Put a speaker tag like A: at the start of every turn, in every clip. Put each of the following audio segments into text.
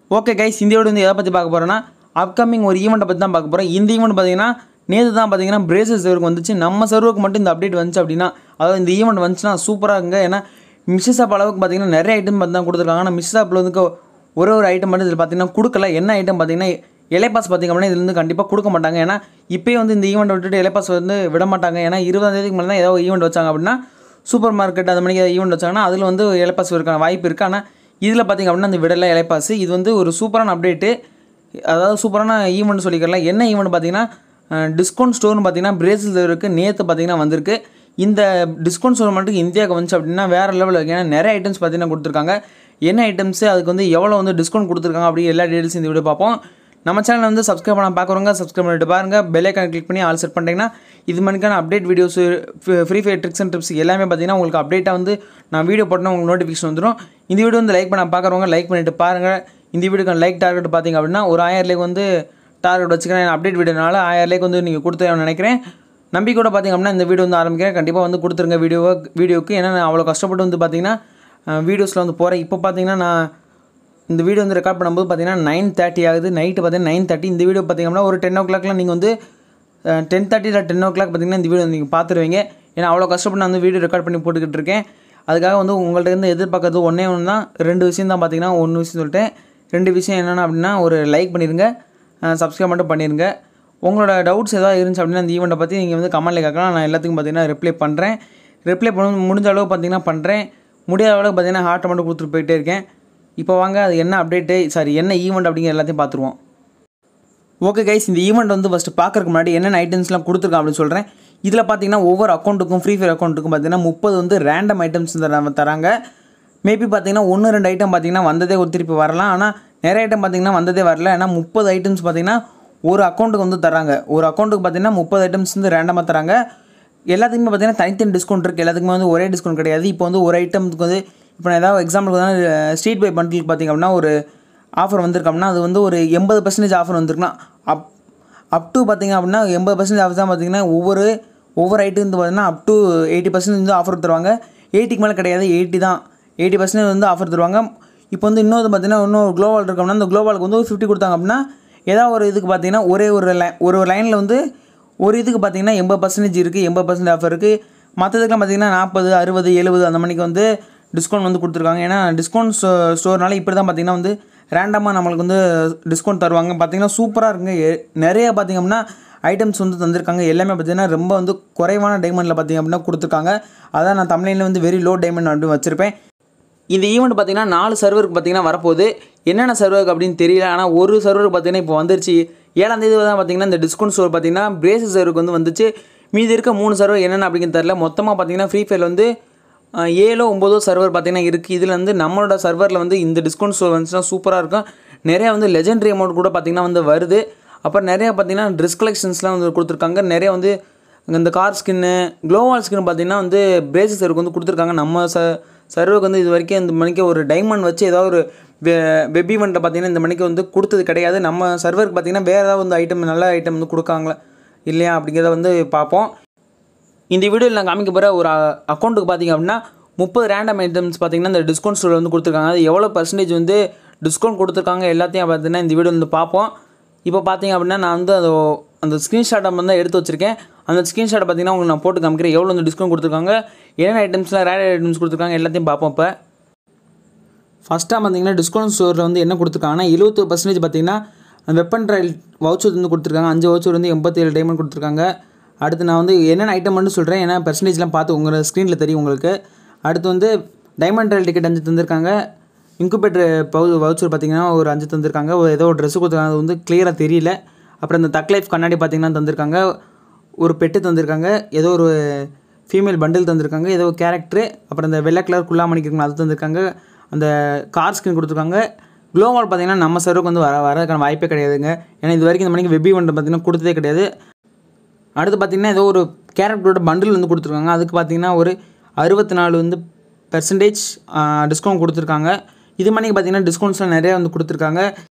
A: okay guys இந்த video வந்து எதை பற்றி பார்க்க போகிறோன்னா அப்கமிங் ஒரு ஈவெண்ட்டை பற்றி தான் பார்க்க போகிறோம் இந்த ஈவெண்ட் பார்த்தீங்கன்னா நேற்று தான் பார்த்தீங்கன்னா பிரேசஸ் சர்வருக்கு வந்துச்சு நம்ம சர்வருக்கு மட்டும் இந்த அப்டேட் வந்துச்சு அப்படின்னா அதாவது இந்த ஈவெண்ட் வந்துச்சுன்னா சூப்பராக இருக்குங்க ஏன்னா மிஸ்ஸஸ் ஆப் அளவுக்கு பார்த்தீங்கன்னா நிறைய ஐட்டம் பார்த்து தான் கொடுத்துருக்காங்க ஆனால் மிஸ்ஸஸ் ஆப்பில் வந்து ஒரே ஒரு ஐட்டம் மட்டும் இதில் பார்த்தீங்கன்னா கொடுக்கல என்ன ஐட்டம் பார்த்தீங்கன்னா இலைப்பாஸ் பார்த்திங்க அப்படின்னா இதுல இருந்து கண்டிப்பாக கொடுக்க மாட்டாங்க ஏன்னா இப்போயே வந்து இந்த ஈவெண்ட் விட்டுட்டு இலைப்பாஸ் வந்து விட மாட்டாங்க ஏன்னா இருபதாம் தேதிக்கு மேலே தான் ஏதோ ஈவெண்ட் வச்சாங்க அப்படின்னா சூப்பர் மார்க்கெட் அந்த மாதிரி ஈவெண்ட் வச்சாங்கன்னா அதில் வந்து இலைப்பாஸ் இருக்கான வாய்ப்பு இருக்குது ஆனால் இதில் பார்த்திங்க அப்படின்னா அந்த விடலை இலைப்பாஸ் இது வந்து ஒரு சூப்பரான அப்டேட்டு அதாவது சூப்பரான ஈவெண்ட் சொல்லிக்கலாம் என்ன ஈவெண்ட் பார்த்தீங்கன்னா டிஸ்கவுண்ட் ஸ்டோர்னு பார்த்தீங்கன்னா பிரேசில் இருக்குது நேற்று பார்த்தீங்கன்னா வந்திருக்கு இந்த டிஸ்கவுண்ட் ஸ்டோர் மட்டும் இந்தியாவுக்கு வந்துச்சு அப்படின்னா வேறு லெவலில் இருக்குது ஏன்னா நிறைய ஐட்டம்ஸ் பார்த்தீங்கன்னா கொடுத்துருக்காங்க என்ன ஐட்டம்ஸு அதுக்கு வந்து எவ்வளோ வந்து டிஸ்கவுண்ட் கொடுத்துருக்காங்க அப்படி எல்லா டீட்டெயில்ஸ் இந்த வீடியோ பார்ப்போம் நம்ம சேனல் வந்து சப்ஸ்கிரைப் பண்ண பார்க்குறவங்க சப்ஸ்கிரைப் பண்ணிட்டு பாருங்கள் பெல் ஐக்கான் கிளிக் பண்ணி ஆல் செட் பண்ணிட்டீங்கன்னா இது மாதிரிக்கான update videos Free Fire tricks and tips எல்லாமே பார்த்தீங்கன்னா உங்களுக்கு அப்டேட்டாக வந்து நான் வீடியோ போட்டோன்னா உங்களுக்கு நோட்டிஃபிகேஷன் வந்துடும் இந்த வீடியோ வந்து லைக் பண்ண பார்க்குறவங்க லைக் பண்ணிட்டு பாருங்கள் இந்த வீடியோக்கு லைக் டார்கெட் பார்த்தீங்க அப்படின்னா ஒரு ஆயிரம் லைக் வந்து டார்கெட் வச்சுக்கிறேன் அப்டேட் வீடியோனால ஆயிரம் லைக் வந்து நீங்கள் கொடுத்து நினைக்கிறேன் நம்பிக்கையோட பார்த்தீங்க அப்படின்னா இந்த வீடியோ வந்து ஆரம்பிக்கிறேன் கண்டிப்பாக வந்து கொடுத்துருங்க வீடியோவை வீடியோக்கு ஏன்னா நான் அவ்வளோ கஷ்டப்பட்டு வந்து பார்த்தீங்கன்னா வீடியோஸில் வந்து போகிறேன் இப்போ பார்த்தீங்கன்னா நான் இந்த வீடியோ வந்து ரெக்கார்ட் பண்ணும்போது பார்த்தீங்கன்னா நைன் தேர்ட்டி ஆகுது நைட்டு பார்த்தீங்கன்னா நைன் தேர்ட்டி இந்த வீடியோ பார்த்தீங்கன்னா ஒரு டென் ஓ கிளாக்லாம் நீங்கள் வந்து டென் தேர்ட்டி இல்லை டென் ஓ கிளாக் பார்த்தீங்கன்னா இந்த வீடியோ நீங்கள் பார்த்துருவீங்க ஏன்னா அவ்வளோ கஷ்டப்பட்டு நான் வந்து வீடியோ ரெக்கார்ட் பண்ணி போட்டுக்கிட்டு இருக்கேன் அதுக்காக வந்து உங்கள்ட்ட இருந்து எதிர்பார்க்கறது ஒன்றே ஒன்று தான் ரெண்டு விஷயம் தான் பார்த்தீங்கன்னா ஒன்று விஷயம் சொல்லிட்டேன் ரெண்டு விஷயம் என்னென்ன அப்படின்னா ஒரு லைக் பண்ணிடுங்க சப்ஸ்கிரைப் மட்டும் பண்ணிடுங்க உங்களோட டவுட்ஸ் ஏதாவது இருந்துச்சு அப்படின்னா இந்த ஈவெண்ட்டை பற்றி நீங்கள் வந்து கமெண்ட்டில் கேட்கலாம் நான் எல்லாத்துக்கும் பார்த்தீங்கன்னா ரிப்ளை பண்ணுறேன் ரிப்ளை பண்ண முடிஞ்ச அளவுக்கு பார்த்தீங்கன்னா பண்ணுறேன் முடியாத அளவுக்கு பார்த்தீங்கன்னா ஹார்ட்டை மட்டும் கொடுத்துட்டு போயிட்டே இருக்கேன் இப்போ வாங்க அது என்ன அப்டேட்டு சாரி என்ன ஈவெண்ட் அப்படிங்கிற எல்லாத்தையும் பார்த்துருவோம் ஓகே கைஸ் இந்த ஈவெண்ட் வந்து ஃபஸ்ட்டு பார்க்கறதுக்கு முன்னாடி என்னென்ன ஐட்டம்ஸ்லாம் கொடுத்துருக்கேன் அப்படின்னு சொல்கிறேன் இதில் பார்த்தீங்கன்னா ஒவ்வொரு அக்கௌண்ட்டுக்கும் ஃப்ரீ ஃபயர் அக்கௌண்ட்டுக்கும் பார்த்தீங்கன்னா முப்பது வந்து ரேண்டம் ஐட்டம்ஸ் தராங்க மேபி பார்த்தீங்கன்னா ஒன்று ரெண்டு ஐட்டம் பார்த்தீங்கன்னா வந்ததே ஒரு திருப்பி வரலாம் ஆனால் நிறைய ஐட்டம் பார்த்தீங்கன்னா வந்ததே வரல ஏன்னா முப்பது ஐட்டம்ஸ் பார்த்தீங்கன்னா ஒரு அக்கௌண்ட்டுக்கு வந்து தராங்க ஒரு அக்கௌண்ட்டுக்கு பார்த்தீங்கன்னா முப்பது ஐட்டம்ஸ் வந்து ரேண்டமாக தராங்க எல்லாத்துக்குமே பார்த்தீங்கன்னா தனித்தனி டிஸ்கவுண்ட் இருக்குது எல்லாத்துக்குமே வந்து ஒரே டிஸ்கவுண்ட் கிடையாது இப்போ வந்து ஒரு ஐட்டம்க்கு வந்து இப்போ நான் ஏதாவது எக்ஸாம்பிளுக்கு வந்து ஸ்ட்ரீட் பை பண்டிலுக்கு பார்த்திங்க அப்படின்னா ஒரு ஆஃபர் வந்திருக்கு அப்படின்னா அது வந்து ஒரு எண்பது பர்சன்டேஜ் ஆஃபர் வந்திருக்குன்னா அப் அப் டு பார்த்திங்க அப்படின்னா எண்பது பர்சன்டேஜ் ஆஃபர் தான் பார்த்திங்கன்னா ஒவ்வொரு ஒவ்வொரு ஐட்டம் வந்து பார்த்திங்கன்னா அப் டு எயிட்டி பர்சன்டேஜ் வந்து ஆஃபர் தருவாங்க எயிட்டிக்கு மேலே கிடையாது எயிட்டி தான் எயிட்டி பர்சன்டேஜ் வந்து ஆஃபர் தருவாங்க இப்போ வந்து இன்னொரு பார்த்திங்கன்னா இன்னொரு குளோபால் இருக்கோம்னா அந்த குளோபாலுக்கு வந்து ஃபிஃப்டி கொடுத்தாங்க அப்படின்னா ஏதாவது ஒரு இதுக்கு பார்த்திங்கன்னா ஒரே ஒரு லை ஒரு லைனில் வந்து ஒரு இதுக்கு பார்த்திங்கன்னா எண்பது பர்சன்டேஜ் இருக்குது எண்பது பர்சன்டேஜ் ஆஃபர் இருக்குது மற்றதுக்கெலாம் பார்த்திங்கன்னா நாற்பது அறுபது எழுபது அந்த மணிக்கு வந்து டிஸ்கவுண்ட் வந்து கொடுத்துருக்காங்க ஏன்னா டிஸ்கவுண்ட் ஸ்டோ ஸ்டோர்னால இப்படி தான் பார்த்திங்கன்னா வந்து ரேண்டமாக நம்மளுக்கு வந்து டிஸ்கவுண்ட் தருவாங்க பார்த்திங்கன்னா சூப்பராக இருக்குங்க எ- நிறைய பார்த்திங்க அப்படின்னா ஐட்டம்ஸ் வந்து தந்திருக்காங்க எல்லாமே பார்த்திங்கன்னா ரொம்ப வந்து குறைவான டைமண்டில் பார்த்திங்க அப்படின்னா கொடுத்துருக்காங்க அதான் நான் தமிழ்ல வந்து வெரி லோ டைமண்ட் அப்படின்னு வச்சுருப்பேன் இந்த ஈவெண்ட் பார்த்தீங்கன்னா நாலு சர்வருக்கு பார்த்தீங்கன்னா வரப்போகுது என்னென்ன சர்வருக்கு அப்படின்னு தெரியல ஆனால் ஒரு சர்வருக்கு பார்த்தீங்கன்னா இப்போ வந்துருச்சு ஏழாம் தேதி தான் பார்த்தீங்கன்னா இந்த டிஸ்கவுண்ட் ஸ்டோர் பார்த்தீங்கன்னா பிரேசஸ் சர்வருக்கு வந்து வந்துச்சு மீதி இருக்க மூணு சர்வர் என்னென்ன அப்படிங்கிறது தெரியல மொத்தமாக பார்த்தீங்கன்னா ஃப்ரீ ஃபயர் வந்து அஹ், ஏழோ ஒம்போதோ சர்வர் பார்த்தீங்கன்னா இருக்குது இதில் வந்து நம்மளோட சர்வரில் வந்து இந்த டிஸ்கவுண்ட் ஸ்டோர் வந்துச்சுன்னா சூப்பராக இருக்கும் நிறையா வந்து லெஜெண்டரி அமௌண்ட் கூட பார்த்தீங்கன்னா வந்து வருது அப்புறம் நிறையா பார்த்தீங்கன்னா ட்ரெஸ் கலெக்ஷன்ஸ்லாம் வந்து கொடுத்துருக்காங்க நிறைய வந்து இந்த கார் ஸ்கின்னு க்ளோவால் ஸ்கின் பார்த்தீங்கன்னா வந்து பிரேசஸ் சர்வருக்கு வந்து கொடுத்துருக்காங்க நம்ம ச சர்வருக்கு வந்து இது வரைக்கும் இந்த மணிக்கு ஒரு டைமண்ட் வச்சு ஏதாவது ஒரு வெப் ஈவெண்ட்டில் பார்த்தீங்கன்னா இந்த மணிக்கு வந்து கொடுத்தது கிடையாது நம்ம சர்வருக்கு பார்த்தீங்கன்னா வேறு ஏதாவது வந்து ஐட்டம் நல்ல ஐட்டம் வந்து கொடுக்காங்களா இல்லையா அப்படிங்கிறத வந்து பார்ப்போம் இந்த வீடியோவில் நான் காமிக்க போகிற ஒரு அக்கௌண்ட்டுக்கு பார்த்தீங்க அப்படின்னா முப்பது ரேண்டம் ஐட்டம்ஸ் பார்த்தீங்கன்னா இந்த டிஸ்கவுண்ட் ஸ்டோரில் வந்து கொடுத்துருக்காங்க அது எவ்வளோ பர்சன்டேஜ் வந்து டிஸ்கவுண்ட் கொடுத்துருக்காங்க எல்லாத்தையும் பார்த்தீங்கன்னா இந்த வீடியோ வந்து பார்ப்போம் இப்போ பார்த்தீங்க அப்படின்னா நான் வந்து அது அந்த ஸ்க்ரீன்ஷாட்டை வந்து எடுத்து வச்சிருக்கேன் அந்த ஸ்க்ரீன்ஷாட்டை பார்த்தீங்கன்னா உங்களுக்கு நான் போட்டு காமிக்கிறேன் எவ்வளோ வந்து டிஸ்கவுண்ட் கொடுத்துருக்காங்க என்னென்ன ஐட்டம்ஸ்லாம் ரேட் ஐட்டம்ஸ் கொடுத்துருக்காங்க எல்லாத்தையும் பார்ப்போம் இப்போ ஃபஸ்ட்டாக பார்த்தீங்கன்னா டிஸ்கவுண்ட் ஸ்டோரில் வந்து என்ன கொடுத்துருக்காங்கன்னா எழுபத்தொரு பர்சன்டேஜ் பார்த்தீங்கன்னா வெப்பன் ட்ரையல் வவுச்சர் வந்து கொடுத்துருக்காங்க அஞ்சு வவுச்சர் வந்து எண்பத்தேழு டைமண்ட் கொடுத்துருக்காங்க அடுத்து நான் வந்து என்னென்ன ஐட்டம் மட்டும் சொல்கிறேன் ஏன்னா பர்சன்டேஜ்லாம் பார்த்து உங்கள் ஸ்க்ரீனில் தெரியும் உங்களுக்கு அடுத்து வந்து டைமண்ட் ட்ரையல் டிக்கெட் அஞ்சு தந்திருக்காங்க இன்குபேட்டர் பவு வவுச்சர் பார்த்தீங்கன்னா ஒரு அஞ்சு தந்திருக்காங்க ஒரு ஏதோ ஒரு ட்ரெஸ்ஸு கொடுத்துருக்காங்க அது வந்து கிளியராக தெரியல அப்புறம் இந்த தக் லைஃப் கண்ணாடி பார்த்தீங்கன்னா தந்திருக்காங்க ஒரு பெட்டு தந்திருக்காங்க ஏதோ ஒரு ஃபீமேல் பண்டில் தந்திருக்காங்க ஏதோ கேரக்டரு அப்புறம் இந்த வெள்ளை கலர் குள்ளா மணிக்கு அது தந்திருக்காங்க அந்த கார் ஸ்கின் கொடுத்துருக்காங்க க்ளோவால் பார்த்தீங்கன்னா நம்ம சர்வருக்கு வந்து வர வரதுக்கான வாய்ப்பே கிடையாதுங்க ஏன்னா இது வரைக்கும் இந்த மணிக்கு வெப் ஈவெண்ட் பார்த்தீங்கன்னா கொடுத்ததே கிடையாது அடுத்து பார்த்தீங்கன்னா ஏதோ ஒரு கேரக்டரோட பண்டில் வந்து கொடுத்துருக்காங்க அதுக்கு பார்த்தீங்கன்னா ஒரு அறுபத்தி நாலு வந்து பெர்சன்டேஜ் டிஸ்கவுண்ட் கொடுத்துருக்காங்க இது மணிக்கு பார்த்தீங்கன்னா டிஸ்கவுண்ட்ஸ்லாம் நிறையா வந்து கொடுத்துருக்காங்க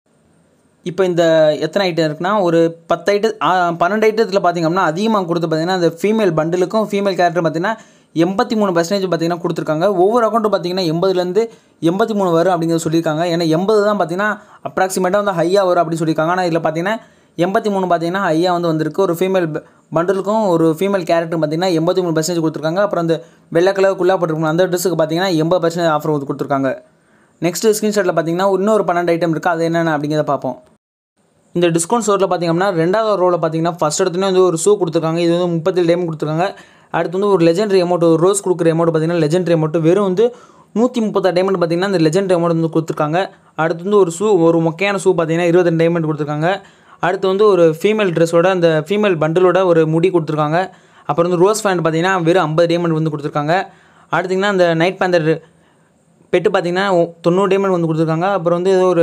A: இப்போ இந்த எத்தனை ஐட்டம் இருக்குன்னா ஒரு பத்து ஐட்டம் பன்னெண்டு ஐட்டத்தில் பார்த்தீங்க அப்படின்னா அதிகமாக கொடுத்து பார்த்தீங்கன்னா அந்த ஃபீமேல் பண்டிலுக்கும் ஃபீமேல் கேரக்டர் பார்த்தீங்கன்னா எண்பத்தி மூணு பர்சன்டேஜ் பார்த்தீங்கன்னா கொடுத்துருக்காங்க ஒவ்வொரு அக்கௌண்ட்டும் பார்த்தீங்கன்னா எண்பதுலேருந்து எண்பத்தி மூணு வரும் அப்படிங்கிறத சொல்லியிருக்காங்க ஏன்னா எண்பது தான் பார்த்தீங்கன்னா அப்ராக்சிமேட்டாக வந்து ஹையாக வரும் அப்படின்னு சொல்லியிருக்காங்க ஆனால் இதில் பார்த்தீங்கன்னா எண்பத்தி மூணு பார்த்தீங்கன்னா ஹையாக வந்து வந்திருக்கு ஒரு ஃபீமேல் பண்டலுக்கும் ஒரு ஃபீமேல் கேரக்டர் பார்த்தீங்கன்னா எண்பத்தி மூணு பர்சன்டேஜ் கொடுத்துருக்காங்க அப்புறம் அந்த வெள்ளை கலர் குள்ளா போட்டிருக்கணும் அந்த ட்ரெஸ்ஸுக்கு பார்த்தீங்கன்னா எண்பது பர்சன்டேஜ் ஆஃபர் வந்து கொடுத்துருக்காங்க நெக்ஸ்ட் ஸ்க்ரீன்ஷாட்டில் பார்த்தீங்கன்னா இன்னொரு பன்னெண்டு ஐட்டம் இருக்குது அது என்னென்ன அப்படிங்கிறத பார்ப்போம் இந்த டிஸ்கவுண்ட் ஸ்டோரில் பார்த்தீங்கன்னா ரெண்டாவது ரோவில் பார்த்தீங்கன்னா ஃபஸ்ட் இடத்துல வந்து ஒரு ஷூ கொடுத்துருக்காங்க இது வந்து முப்பத்தேழு டைம் கொடுத்துருக்காங்க அடுத்து வந்து ஒரு லெஜெண்டரி அமௌண்ட் ஒரு ரோஸ் கொடுக்குற அமௌண்ட் பார்த்தீங்கன்னா லெஜெண்டரி அமௌண்ட் வெறும் வந்து நூற்றி முப்பத்தாறு டைமண்ட் பார்த்தீங்கன்னா இந்த லெஜெண்டரி அமௌண்ட் வந்து கொடுத்துருக்காங்க அடுத்து வந்து ஒரு ஷூ ஒரு மொக்கையான ஷூ பார்த்தீங்கன்னா இருபத்தெண்டு டைமண்ட் கொடுத்துருக்காங்க அடுத்து வந்து ஒரு ஃபீமேல் ட்ரெஸ்ஸோட அந்த ஃபீமேல் பண்டிலோட ஒரு முடி கொடுத்துருக்காங்க அப்புறம் வந்து ரோஸ் ஃபேண்ட் பார்த்தீங்கன்னா வெறும் ஐம்பது டைமண்ட் வந்து கொடுத்துருக்காங்க அடுத்திங்கன்னா அந்த நைட் பேந்தர் பெட்டு பார்த்தீங்கன்னா ஒ- தொண்ணூறு டைமண்ட் வந்து கொடுத்துருக்காங்க அப்புறம் வந்து ஏதோ ஒரு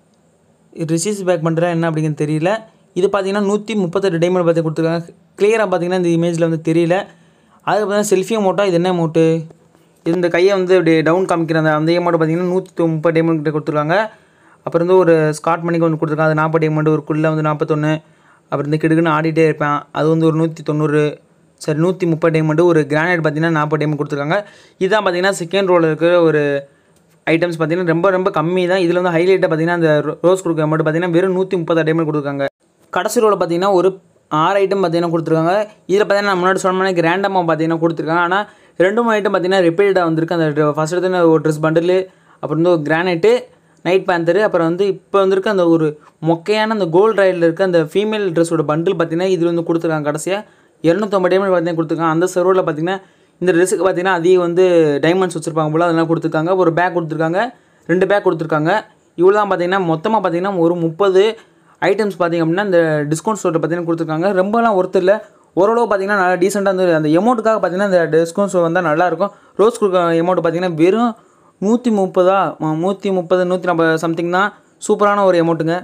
A: ரிசீஸ் பேக் பண்ணுறேன் என்ன அப்படிங்கிறது தெரியல இது பார்த்தீங்கன்னா நூற்றி முப்பத்தெட்டு டைமண்ட் பார்த்து கொடுத்துருக்காங்க கிளியராக பார்த்தீங்கன்னா இந்த இமேஜில் வந்து தெரியல அது பார்த்தீங்கன்னா செல்ஃபி அமௌண்ட்டா இது என்ன அமௌண்ட்டு இது இந்த கையை வந்து அப்படியே டவுன் காமிக்கிற அந்த அந்த அமௌண்ட் பார்த்தீங்கன்னா நூற்றி முப்பது டைமண்ட் கிட்ட கொடுத்துருக்காங்க அப்புறம் வந்து ஒரு ஸ்காட் மணிக்கு வந்து கொடுத்துருக்காங்க அது நாற்பது டைமண்ட் ஒரு குள்ள வந்து நாற்பத்தொன்று அப்புறம் இந்த கிடுக்குன்னு ஆடிட்டே இருப்பேன் அது வந்து ஒரு நூற்றி தொண்ணூறு சரி நூற்றி முப்பது டைமண்ட் ஒரு கிரானைட் பார்த்தீங்கன்னா நாற்பது டைமண்ட் கொடுத்துருக்காங்க இதுதான் பார்த்தீங்கன்னா செகண்ட் ரோவில் இருக்கிற ஒரு ஐட்டம்ஸ் பார்த்தீங்கன்னா ரொம்ப ரொம்ப கம்மி தான் இதில் வந்து ஹைலைட்டாக பார்த்தீங்கன்னா அந்த ரோ- ரோஸ் கொடுக்க அமௌண்ட் பார்த்தீங்கன்னா வெறும் நூற்றி முப்பது டைமண்ட் கொடுத்துருக்காங்க கடைசி ரோவில் பார்த்தீங்கன்னா ஒரு ஆறு ஐட்டம் பார்த்தீங்கன்னா கொடுத்துருக்காங்க இதில் பார்த்தீங்கன்னா நான் முன்னாடி சொன்ன மாதிரி ரேண்டமாக பார்த்தீங்கன்னா கொடுத்துருக்காங்க ஆனால் ரெண்டு மூணு ஐட்டம் பார்த்தீங்கன்னா ரிப்பீட்டடாக வந்திருக்கு அந்த ஃபஸ்ட் எடுத்து ஒரு ட்ரெஸ் பண்டில் அப்புறம் வந்து ஒரு கிரானைட்டு நைட் பேந்தரு அப்புறம் வந்து இப்போ வந்திருக்க அந்த ஒரு மொக்கையான அந்த கோல்ட் ராயில் இருக்க அந்த ஃபீமேல் ட்ரெஸ்ஸோட பண்டில் பார்த்தீங்கன்னா இதில் வந்து கொடுத்துருக்காங்க கடைசியாக இரநூத்தம்பது டைமண்ட் பார்த்தீங்கன்னா கொடுத்துருக்காங்க அந்த சர்வரில் பார்த்தீங்கன்னா இந்த ட்ரெஸ்ஸுக்கு பார்த்தீங்கன்னா அதிகம் வந்து டைமண்ட்ஸ் வச்சுருப்பாங்க போல் அதெல்லாம் கொடுத்துருக்காங்க ஒரு பேக் கொடுத்துருக்காங்க ரெண்டு பேக் கொடுத்துருக்காங்க இவ்வளோ தான் பார்த்தீங்கன்னா மொத்தமாக பார்த்தீங்கன்னா ஒரு முப்பது ஐட்டம்ஸ் பார்த்தீங்க அப்படின்னா இந்த டிஸ்கவுண்ட் ஸ்டோரில் பார்த்தீங்கன்னா கொடுத்துருக்காங்க ரொம்பலாம் ஒருத்தர் இல்லை ஓரளவு பார்த்தீங்கன்னா நல்லா டீசெண்டாக வந்து அந்த எமௌண்ட்டுக்காக பார்த்தீங்கன்னா இந்த டிஸ்கவுண்ட் ஸ்டோர் வந்தால் நல்லாயிருக்கும் ரோஸ் கொடுக்க எமௌண்ட் பார்த்தீங்கன்னா வெறும் நூற்றி முப்பதா நூற்றி முப்பது நூற்றி நாற்பது சம்திங் தான் சூப்பரான ஒரு எமௌண்ட்டுங்க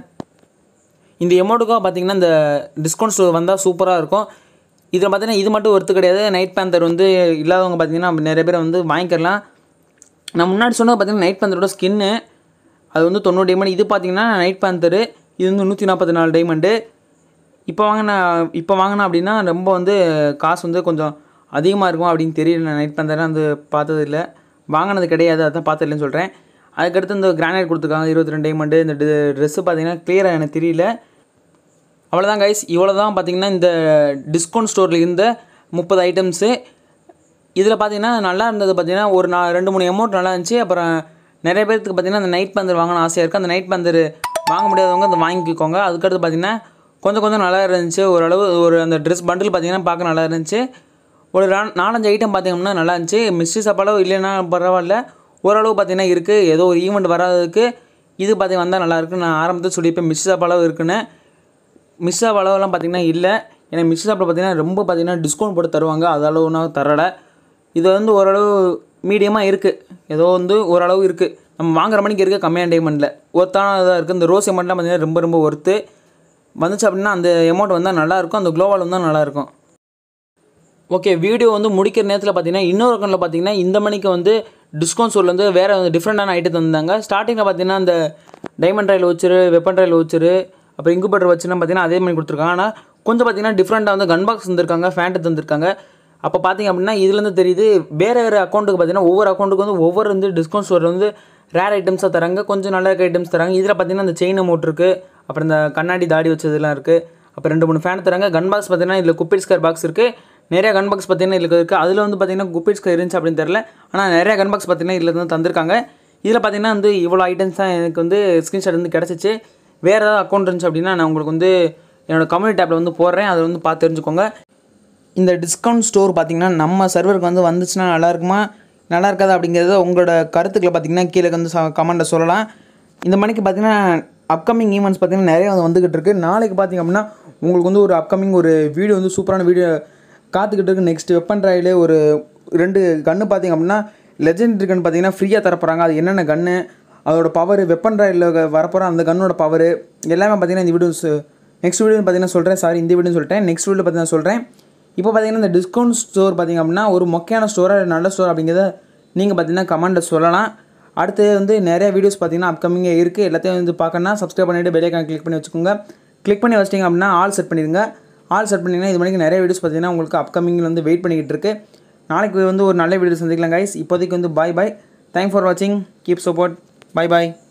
A: இந்த எமௌண்ட்டுக்காக பார்த்தீங்கன்னா இந்த டிஸ்கவுண்ட் ஸ்டோர் வந்தால் சூப்பராக இருக்கும் இதில் பார்த்தீங்கன்னா இது மட்டும் ஒருத்து கிடையாது நைட் பேந்தர் வந்து இல்லாதவங்க பார்த்தீங்கன்னா நிறைய பேர் வந்து வாங்கிக்கலாம் நான் முன்னாடி சொன்னது பார்த்தீங்கன்னா நைட் பேந்தரோட ஸ்கின்னு அது வந்து தொண்ணூறு டைமண்ட் இது பார்த்தீங்கன்னா நைட் பேந்தரு இது வந்து நூற்றி நாற்பத்தி நாலு டைமண்டு இப்போ வாங்கின இப்போ வாங்கினா அப்படின்னா ரொம்ப வந்து காசு வந்து கொஞ்சம் அதிகமாக இருக்கும் அப்படின்னு தெரியல நான் நைட் பேந்தரை வந்து பார்த்தது இல்லை வாங்கினது கிடையாது அதான் பார்த்ததில்லன்னு சொல்கிறேன் அதுக்கடுத்து இந்த கிரானைட் கொடுத்துருக்காங்க இருபத்தி ரெண்டு டைமண்டு இந்த ட்ரெஸ்ஸு பார்த்தீங்கன்னா கிளியராக எனக்கு தெரியல அவ்வளோதான் கைஸ் இவ்வளோ தான் பார்த்தீங்கன்னா இந்த டிஸ்கவுண்ட் ஸ்டோரில் இருந்த முப்பது ஐட்டம்ஸு இதில் பார்த்தீங்கன்னா நல்லா இருந்தது பார்த்தீங்கன்னா ஒரு நா ரெண்டு மூணு அமௌண்ட் நல்லா இருந்துச்சு அப்புறம் நிறைய பேருக்கு பார்த்தீங்கன்னா அந்த நைட் பந்தர் வாங்கணும் ஆசையாக இருக்குது அந்த நைட் பந்தர் வாங்க முடியாதவங்க அதை வாங்கிக்கோங்க அதுக்கடுத்து பார்த்தீங்கன்னா கொஞ்சம் கொஞ்சம் நல்லா இருந்துச்சு ஓரளவு ஒரு அந்த ட்ரெஸ் பண்டில் பார்த்தீங்கன்னா பார்க்க நல்லா இருந்துச்சு ஒரு ரா- நாலஞ்சு ஐட்டம் பார்த்தீங்கன்னா நல்லா இருந்துச்சு மிஸ்டேஸ் அப்பளவு இல்லைன்னா பரவாயில்ல ஓரளவு பார்த்தீங்கன்னா இருக்குது ஏதோ ஒரு ஈவெண்ட் வராததுக்கு இது பார்த்தீங்கன்னா வந்தால் நல்லா இருக்குன்னு நான் ஆரம்பத்தில் சொல்லியிருப்பேன் மிஸ்ஸஸ் அப்பளவு இருக்குன்னு மிஸ் ஆஃப் அளவெல்லாம் பார்த்தீங்கன்னா இல்லை ஏன்னா மிஸ் ஆப்பில் பார்த்தீங்கன்னா ரொம்ப பார்த்தீங்கன்னா டிஸ்கவுண்ட் போட்டு தருவாங்க அது அளவுனா தரலை இது வந்து ஓரளவு மீடியமாக இருக்குது ஏதோ வந்து ஓரளவு இருக்குது நம்ம வாங்குற மணிக்கு இருக்க கம்மியான டைமண்டில் ஒர்த்தான இதாக இருக்குது இந்த ரோஸ் அமௌண்ட்லாம் பார்த்தீங்கன்னா ரொம்ப ரொம்ப ஒர்த்து வந்துச்சு அப்படின்னா அந்த அமௌண்ட் வந்தால் நல்லாயிருக்கும் அந்த குளோவால் வந்தால் நல்லாயிருக்கும் ஓகே வீடியோ வந்து முடிக்கிற நேரத்தில் பார்த்தீங்கன்னா இன்னொரு அக்கௌண்ட்டில் பார்த்தீங்கன்னா இந்த மணிக்கு வந்து டிஸ்கவுண்ட் ஸ்டோரில் வந்து வேறு டிஃப்ரெண்டான ஐட்டம் தந்தாங்க ஸ்டார்டிங்கில் பார்த்தீங்கன்னா அந்த டைமண்ட் ரயில் வச்சுரு வெப்பன் ரயில் வச்சுரு அப்புறம் இங்குபேட்டர் வச்சுலாம் பார்த்தீங்கன்னா அதே மாதிரி கொடுத்துருக்காங்க ஆனால் கொஞ்சம் பார்த்தீங்கன்னா டிஃப்ரெண்ட்டாக வந்து கன் பாக்ஸ் தந்திருக்காங்க ஃபேண்ட்டு தந்திருக்காங்க அப்போ பார்த்தீங்க அப்படின்னா இதுலேருந்து தெரியுது வேறு வேறு அக்கௌண்ட்டுக்கு பார்த்தீங்கன்னா ஒவ்வொரு அக்கௌண்ட்டுக்கு வந்து ஒவ்வொரு வந்து டிஸ்கவுண்ட் ஸ்டோரில் வந்து ரேர் ஐட்டம்ஸாக தராங்க கொஞ்சம் நல்ல ஐட்டம்ஸ் தராங்க இதில் பார்த்தீங்கன்னா இந்த செயின் அமௌண்ட் இருக்குது அப்புறம் இந்த கண்ணாடி தாடி வச்சதெல்லாம் இருக்குது அப்புறம் ரெண்டு மூணு ஃபேன் தராங்க கன் பாக்ஸ் பார்த்தீங்கன்னா இதில் குப்பிட் ஸ்கர் பாக்ஸ் இருக்குது நிறைய கன் பாக்ஸ் பார்த்தீங்கன்னா இதில் இருக்குது அதில் வந்து பார்த்தீங்கன்னா குப்பிட் ஸ்கர் இருந்துச்சு அப்படின்னு தெரில ஆனால் நிறைய கன் பாக்ஸ் பார்த்தீங்கன்னா இதில் வந்து தந்திருக்காங்க இதில் பார்த்தீங்கன்னா வந்து இவ்வளோ ஐட்டம்ஸ் தான் எனக்கு வந்து ஸ்க்ரீன்ஷாட் வந்து கிடச்சிச்சு வேறு ஏதாவது அக்கௌண்ட் இருந்துச்சு அப்படின்னா நான் உங்களுக்கு வந்து என்னோட கம்யூனிட்டி டேப்பில் வந்து போடுறேன் அதை வந்து பார்த்து தெரிஞ்சுக்கோங்க இந்த டிஸ்கவுண்ட் ஸ்டோர் பார்த்தீங்கன்னா நம்ம சர்வருக்கு வந்து வந்துச்சுன்னா நல்லா இருக்குமா நல்லா இருக்காது அப்படிங்கிறத உங்களோட கருத்துக்களை பார்த்தீங்கன்னா கீழே வந்து கமெண்ட்டில் சொல்லலாம் இந்த மணிக்கு பார்த்தீங்கன்னா அப்கமிங் ஈவெண்ட்ஸ் பார்த்தீங்கன்னா நிறைய வந்து வந்துக்கிட்டு இருக்கு நாளைக்கு பார்த்தீங்க அப்படின்னா உங்களுக்கு வந்து ஒரு அப்கமிங் ஒரு வீடியோ வந்து சூப்பரான வீடியோ காத்துக்கிட்டு இருக்கு நெக்ஸ்ட் வெப்பன் ராயில் ஒரு ரெண்டு கன்று பார்த்தீங்க அப்படின்னா லெஜெண்ட் கன் பார்த்தீங்கன்னா ஃப்ரீயாக தரப்போகிறாங்க அது என்னென்ன கன்று அதோட பவர் வெப்பன் ராயில் வரப்போகிற அந்த கன்னோட பவர் எல்லாமே பார்த்தீங்கன்னா இந்த வீடியோஸ் நெக்ஸ்ட் வீடியோ பார்த்தீங்கன்னா சொல்கிறேன் சாரி இந்த வீடியோ சொல்லிட்டேன் நெக்ஸ்ட் வீடியோ பார்த்தீங்கன்னா சொல்கிறேன் இப்போ பார்த்தீங்கன்னா இந்த டிஸ்கவுண்ட் ஸ்டோர் பார்த்தீங்க அப்படின்னா ஒரு மொக்கையான ஸ்டோராக நல்ல ஸ்டோர் அப்படிங்கிறத நீங்கள் பார்த்தீங்கன்னா கமெண்ட்டில் சொல்லலாம் அடுத்து வந்து நிறைய வீடியோஸ் பார்த்தீங்கன்னா அப்கமிங்காக இருக்குது எல்லாத்தையும் வந்து பார்க்கணும்னா சப்ஸ்கிரைப் பண்ணிவிட்டு பெல்லைக்கான் கிளிக் பண்ணி வச்சுக்கோங்க கிளிக் பண்ணி வச்சிட்டிங்க அப்படின்னா ஆல் செட் பண்ணிடுங்க ஆல் செட் பண்ணிங்கன்னா இது மணிக்கு நிறைய வீடியோஸ் பார்த்தீங்கன்னா உங்களுக்கு அப்கமிங்கில் வந்து வெயிட் பண்ணிக்கிட்டு இருக்கு நாளைக்கு வந்து ஒரு நல்ல வீடியோ சந்திக்கலாம் கைஸ் இப்போதைக்கு வந்து பாய் பாய் தேங்க் ஃபார் வாட்சிங் கீப் சப்போர்ட் பாய் பாய்